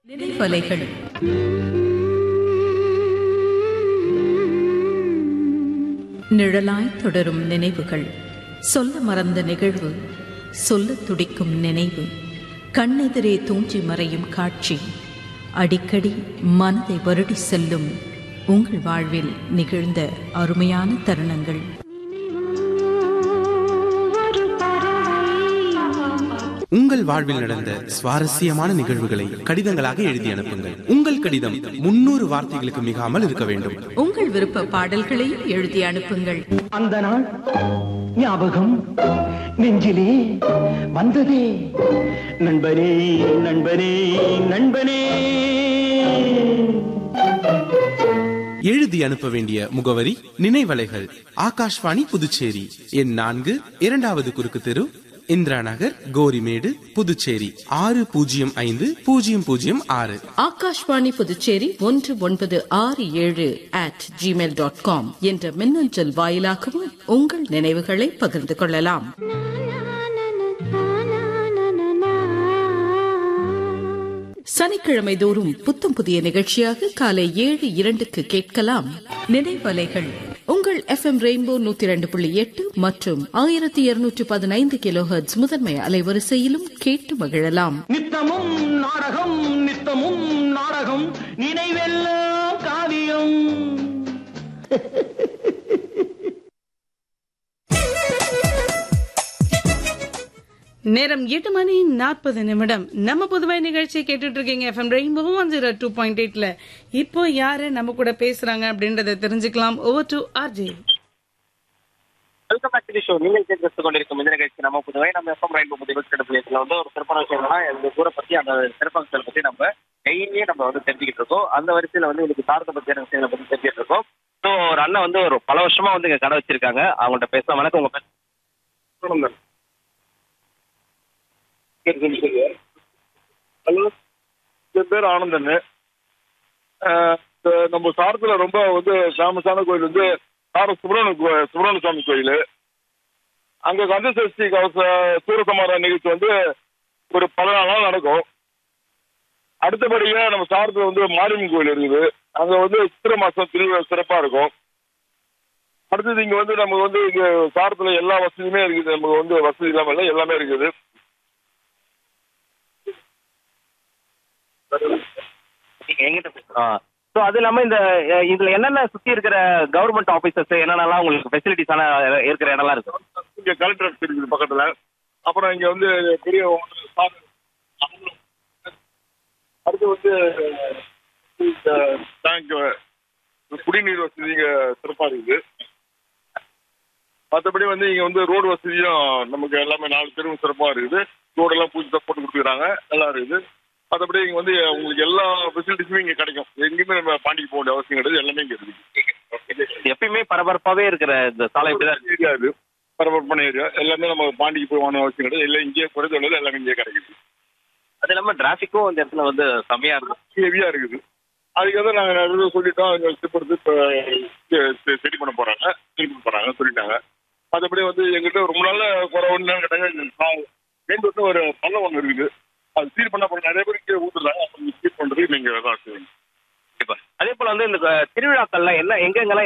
நினைவலைகள் நிழலாய் தொடரும் நினைவுகள் சொல்ல மறந்த நிகழ்வு சொல்ல துடிக்கும் நினைவு கண்ணெதிரே தூஞ்சி மறையும் காட்சி அடிக்கடி மனதை வருடி செல்லும் உங்கள் வாழ்வில் நிகழ்ந்த அருமையான தருணங்கள் உங்கள் வாழ்வில் நடந்த சுவாரஸ்யமான நிகழ்வுகளை கடிதங்களாக எழுதி அனுப்புங்கள் உங்கள் கடிதம் முன்னூறு வார்த்தைகளுக்கு மிகாமல் இருக்க வேண்டும் உங்கள் விருப்ப பாடல்களையும் எழுதி அனுப்புங்கள் அந்த நாள் ஞாபகம் நெஞ்சிலே வந்ததே நண்பனே நண்பனே நண்பனே எழுதி அனுப்ப வேண்டிய முகவரி நினைவலைகள் ஆகாஷ்வாணி புதுச்சேரி எண் நான்கு இரண்டாவது குறுக்கு தெரு இந்திரா நகர் கோரிமேடு புதுச்சேரி ஆறு பூஜ்ஜியம் ஐந்து பூஜ்ஜியம் பூஜ்ஜியம் ஆறு ஆகாஷ்வாணி புதுச்சேரி ஒன்று ஒன்பது ஆறு ஏழு அட் ஜிமெயில் டாட் காம் என்ற மின்னஞ்சல் வாயிலாகவும் உங்கள் நினைவுகளை பகிர்ந்து கொள்ளலாம் சனிக்கிழமை தோறும் புத்தம் புதிய நிகழ்ச்சியாக காலை ஏழு இரண்டுக்கு கேட்கலாம் நினைவலைகள் உங்கள் எஃப்எம் ரெயின்போ நூத்தி இரண்டு புள்ளி எட்டு மற்றும் ஆயிரத்தி இருநூற்று பதினைந்து கிலோஹெர்ட்ஸ் முதன்மை அலைவரிசையிலும் கேட்டு மகிழலாம் நித்தமும் நாடகம் நித்தமும் நாடகம் நினைவெல்லாம் காவியம் நேரம் எட்டு மணி நாற்பது நிமிடம் நம்ம புதுவை நிகழ்ச்சி கேட்டுட்டு இருக்கீங்க FM rainbow one zero two point எயிட்ல இப்போ யாரு நம்ம கூட பேசுறாங்க அப்படின்றத தெரிஞ்சுக்கலாம் over to RJ welcome back to show நீங்கள் கேட்டு கொண்டிருக்கும் இந்த நிகழ்ச்சி நம்ம புதுவை நம்ம எஃப்எம் ரெயின்போ புதிய கிடப்பில் வந்து ஒரு சிறப்பான விஷயம் என்னன்னா இந்த ஊரை பத்தி அந்த சிறப்பம்சங்களை பத்தி நம்ம டெய்லியே நம்ம வந்து தெரிஞ்சுக்கிட்டு இருக்கோம் அந்த வரிசையில வந்து இன்னைக்கு தாரத்தை பத்தியான விஷயங்களை பத்தி தெரிஞ்சுட்டு இருக்கோம் ஸோ ஒரு அண்ணன் வந்து ஒரு பல வருஷமா வந்து இங்க கடை வச்சிருக்காங்க அவங்கள்ட்ட பேசலாம் வணக்கம் உங்க பேர் சொல்லுங்க ஹலோ என் பேர் ஆனந்தன் அஹ், இந்த நம்ம சாரத்தில் ரொம்ப வந்து ஃபேமஸான கோயில் வந்து சார சுப்பிரமணிய கோ- சுப்பிரமணிய சுவாமி கோயில் அங்கே கந்த சஷ்டி கவச சூரசமார நிகழ்ச்சி வந்து ஒரு பதினாலு நாள் நடக்கும் அடுத்தபடியாக நம்ம சாரத்தில் வந்து மாரியம்மன் கோயில் இருக்குது அங்கே வந்து சித்திரை மாதம் திருவிழா சிறப்பாக இருக்கும் அடுத்தது இங்கே வந்து நமக்கு வந்து இங்கே சாரத்தில் எல்லா வசதியுமே இருக்குது நமக்கு வந்து வசதி இல்லாமல் இல்லை எல்லாமே இருக்குது நீங்க எங்கிட்ட பேசுறோம் ஸோ அது இல்லாம இந்த அஹ், இதுல என்னென்ன சுத்தி இருக்கிற கவர்மெண்ட் ஆபீசர்ஸ் என்னென்னலாம் உங்களுக்கு ஃபெசிலிட்டிஸான இருக்கிற இடம்லாம் இருக்கு இங்க கலெக்டர் ஆஃபீஸ் இருக்குது பக்கத்துல அப்புறம் இங்க வந்து பெரிய hotel, சார் அடுத்து வந்து இந்த டேங்க் குடிநீர் வசதி இங்க சிறப்பா இருக்குது மற்றபடி வந்து இங்க வந்து ரோடு வசதியும் நமக்கு எல்லாமே நாலு தெருவும் சிறப்பா இருக்குது ரோடெல்லாம் பூச்சி போட்டு கொடுத்துக்கிறாங்க நல்லா இருக்குது மற்றபடி இங்க வந்து உங்களுக்கு எல்லா ஃபெசிலிட்டிஸுமே இங்க கிடைக்கும் எங்கேயுமே நம்ம பாண்டிக்கு போக வேண்டிய அவசியம் கிடையாது எல்லாமே இங்க இருக்குது எப்பயுமே பரபரப்பாவே இருக்கிற இந்த சாலை இப்படிதான் இருக்கு ஏரியா இது பரபரப்பான ஏரியா எல்லாமே நம்ம பாண்டிக்கு போய் வாங்க அவசியம் கிடையாது எல்லாம் இங்கேயே குறைஞ்ச உள்ளது எல்லாமே இங்கேயே கிடைக்குது அது இல்லாம டிராபிக்கும் இந்த இடத்துல வந்து செம்மையா இருக்கும் ஹெவியா இருக்குது அதுக்காக நாங்கள் நிறைய சொல்லிட்டோம் அவங்க ஸ்டெப் எடுத்து இப்போ சரி பண்ண போறாங்க சரி பண்ண போறாங்க சொல்லிட்டாங்க மற்றபடி வந்து எங்கிட்ட ரொம்ப நாள் குறை ஒன்று கேட்டாங்க மெயின் ரோட்டில் ஒரு பள்ளம் ஒன்று இருக்குது அது சீர் பண்ண போற நிறைய பேர் கீழே ஊத்துறாங்க அப்போ சீர் பண்ணுறது நீங்கள் தான் செய்யணும் கண்டிப்பா அதே போல வந்து இந்த அஹ், திருவிழாக்கள்ல என்ன எங்கெங்கெல்லாம்